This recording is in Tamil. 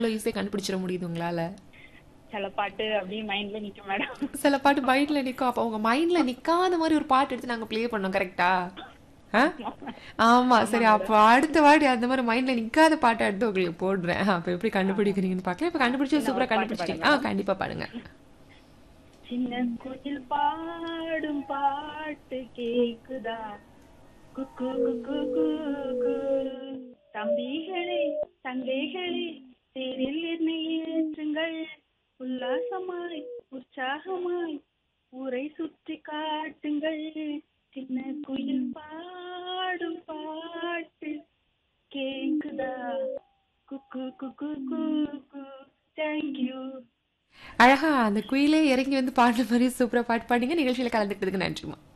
இவ்வளோ ஈஸியாக கண்டுபிடிச்சிட முடியுது உங்களால சில பாட்டு அப்படியே மைண்ட்ல நிக்கும் மேடம் சில பாட்டு மைண்ட்ல நிற்கும் அப்போ உங்க மைண்ட்ல நிக்காத மாதிரி ஒரு பாட்டு எடுத்து நாங்க ப்ளே பண்ணோம் கரெக்டா ஆமா சரி அப்போ அடுத்த வாட்டி அந்த மாதிரி மைண்ட்ல நிக்காத பாட்டை எடுத்து உங்களுக்கு போடுறேன் அப்ப எப்படி கண்டுபிடிக்கிறீங்கன்னு பார்க்கலாம் இப்ப கண்டுபிடிச்சு சூப்பரா கண்டுபிடிச்சிட்டீங்க ஆ கண்டிப்பா பாடுங்க சின்ன குயில் பாடும் பாட்டு கேக்குதா குக்கு குக்கு குக்கு தம்பிகளே தங்கைகளே தேரில் என்னை ஏற்றுங்கள் உல்லாசமாய் உற்சாகமாய் ஊரை சுற்றி காட்டுங்கள் சின்ன குயில் பாடும் பாட்டு கேக்குதா குக்கு குக்கு குக்கு தேங்க்யூ அழகா அந்த குயிலே இறங்கி வந்து பாடுற மாதிரி சூப்பரா பாட்டு பாடுங்க நிகழ்ச்சியில கலந்துக்கிறதுக்கு நன்றிமா